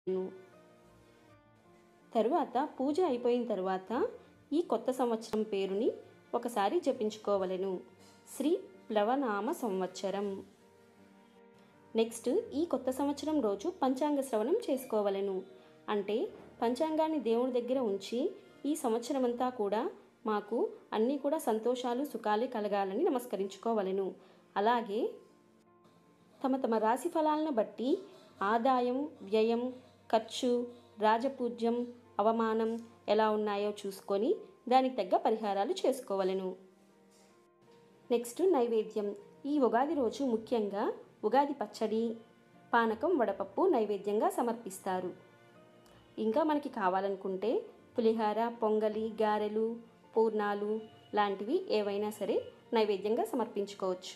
తరువాత పూజ అయిపోయిన తరువాత ఈ కొత్త సంవత్సరం పేరుని ఒకసారి జపించుకోవలెను శ్రీ ప్లవనామ సంవత్సరం నెక్స్ట్ ఈ కొత్త సంవత్సరం రోజు పంచాంగ శ్రవణం చేసుకోవలెను అంటే పంచాంగాన్ని దేవుని దగ్గర ఉంచి ఈ సంవత్సరం అంతా కూడా మాకు అన్నీ కూడా సంతోషాలు సుఖాలు కలగాలని నమస్కరించుకోవలెను అలాగే తమ తమ రాశి ఫలాలను బట్టి ఆదాయం వ్యయం ఖర్చు రాజపూజ్యం అవమానం ఎలా ఉన్నాయో చూసుకొని దానికి తగ్గ పరిహారాలు చేసుకోవలెను నెక్స్ట్ నైవేద్యం ఈ ఉగాది రోజు ముఖ్యంగా ఉగాది పచ్చడి పానకం వడపప్పు నైవేద్యంగా సమర్పిస్తారు ఇంకా మనకి కావాలనుకుంటే పులిహార పొంగలి గారెలు పూర్ణాలు లాంటివి ఏవైనా సరే నైవేద్యంగా సమర్పించుకోవచ్చు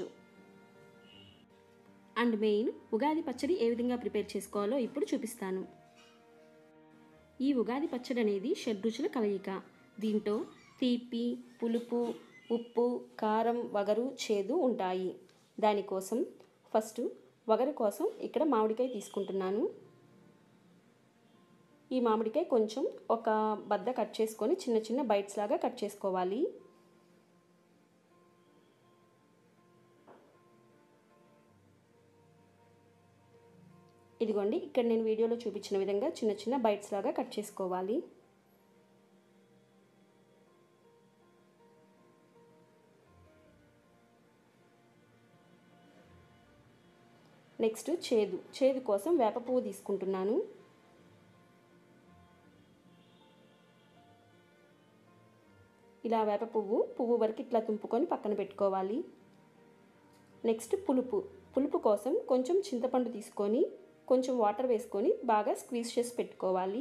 అండ్ మెయిన్ ఉగాది పచ్చడి ఏ విధంగా ప్రిపేర్ చేసుకోవాలో ఇప్పుడు చూపిస్తాను ఈ ఉగాది పచ్చడి అనేది షడ్రుచుల కలయిక దీంట్లో తీపి పులుపు ఉప్పు కారం వగరు చేదు ఉంటాయి దానికోసం ఫస్ట్ వగరు కోసం ఇక్కడ మామిడికాయ తీసుకుంటున్నాను ఈ మామిడికాయ కొంచెం ఒక బద్ద కట్ చేసుకొని చిన్న చిన్న బైట్స్ లాగా కట్ చేసుకోవాలి ఇదిగోండి ఇక్కడ నేను వీడియోలో చూపించిన విధంగా చిన్న చిన్న బైట్స్ లాగా కట్ చేసుకోవాలి నెక్స్ట్ చేదు చేదు కోసం వేప పువ్వు తీసుకుంటున్నాను ఇలా వేప పువ్వు పువ్వు వరకు ఇట్లా తుంపుకొని పక్కన పెట్టుకోవాలి నెక్స్ట్ పులుపు పులుపు కోసం కొంచెం చింతపండు తీసుకొని కొంచెం వాటర్ వేసుకొని బాగా స్క్వీజ్ చేసి పెట్టుకోవాలి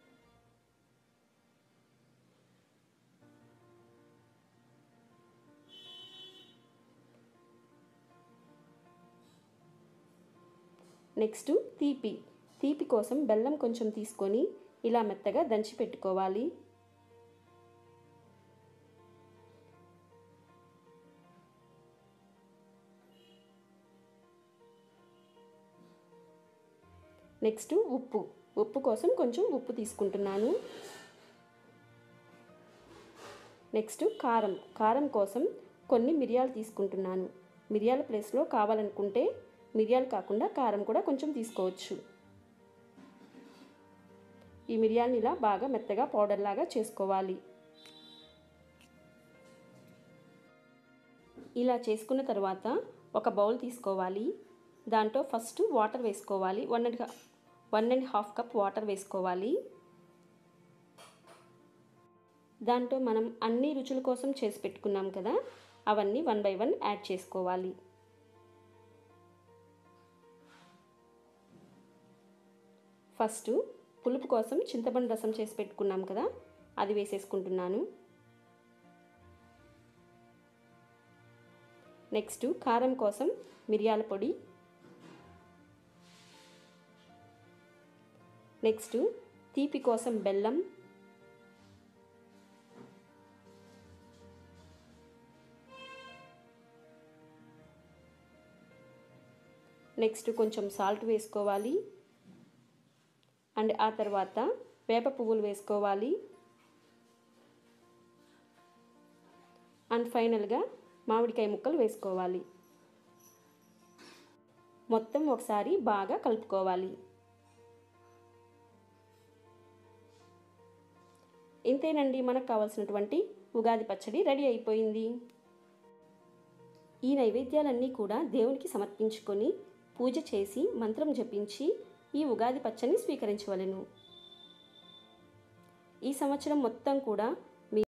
నెక్స్ట్ తీపి తీపి కోసం బెల్లం కొంచెం తీసుకొని ఇలా మెత్తగా దంచి పెట్టుకోవాలి నెక్స్ట్ ఉప్పు ఉప్పు కోసం కొంచెం ఉప్పు తీసుకుంటున్నాను నెక్స్ట్ కారం కారం కోసం కొన్ని మిరియాలు తీసుకుంటున్నాను మిరియాల ప్లేస్లో కావాలనుకుంటే మిరియాలు కాకుండా కారం కూడా కొంచెం తీసుకోవచ్చు ఈ మిరియాలని ఇలా బాగా మెత్తగా పౌడర్ లాగా చేసుకోవాలి ఇలా చేసుకున్న తర్వాత ఒక బౌల్ తీసుకోవాలి దాంట్లో ఫస్ట్ వాటర్ వేసుకోవాలి one and one and half cup water వేసుకోవాలి దాంట్లో మనం అన్ని రుచుల కోసం చేసి పెట్టుకున్నాం కదా అవన్నీ వన్ బై వన్ యాడ్ చేసుకోవాలి ఫస్ట్ పులుపు కోసం చింతపండు రసం చేసి పెట్టుకున్నాం కదా అది వేసేసుకుంటున్నాను నెక్స్ట్ కారం కోసం మిరియాల పొడి నెక్స్ట్ తీపి కోసం బెల్లం నెక్స్ట్ కొంచెం సాల్ట్ వేసుకోవాలి అండ్ ఆ తర్వాత వేప పువ్వులు వేసుకోవాలి అండ్ ఫైనల్గా మామిడికాయ ముక్కలు వేసుకోవాలి మొత్తం ఒకసారి బాగా కలుపుకోవాలి ఇంతేనండి మనకు కావాల్సినటువంటి ఉగాది పచ్చడి రెడీ అయిపోయింది ఈ నైవేద్యాలన్నీ కూడా దేవునికి సమర్పించుకొని పూజ చేసి మంత్రం జపించి ఈ ఉగాది పచ్చని స్వీకరించవలెను ఈ సంవత్సరం మొత్తం కూడా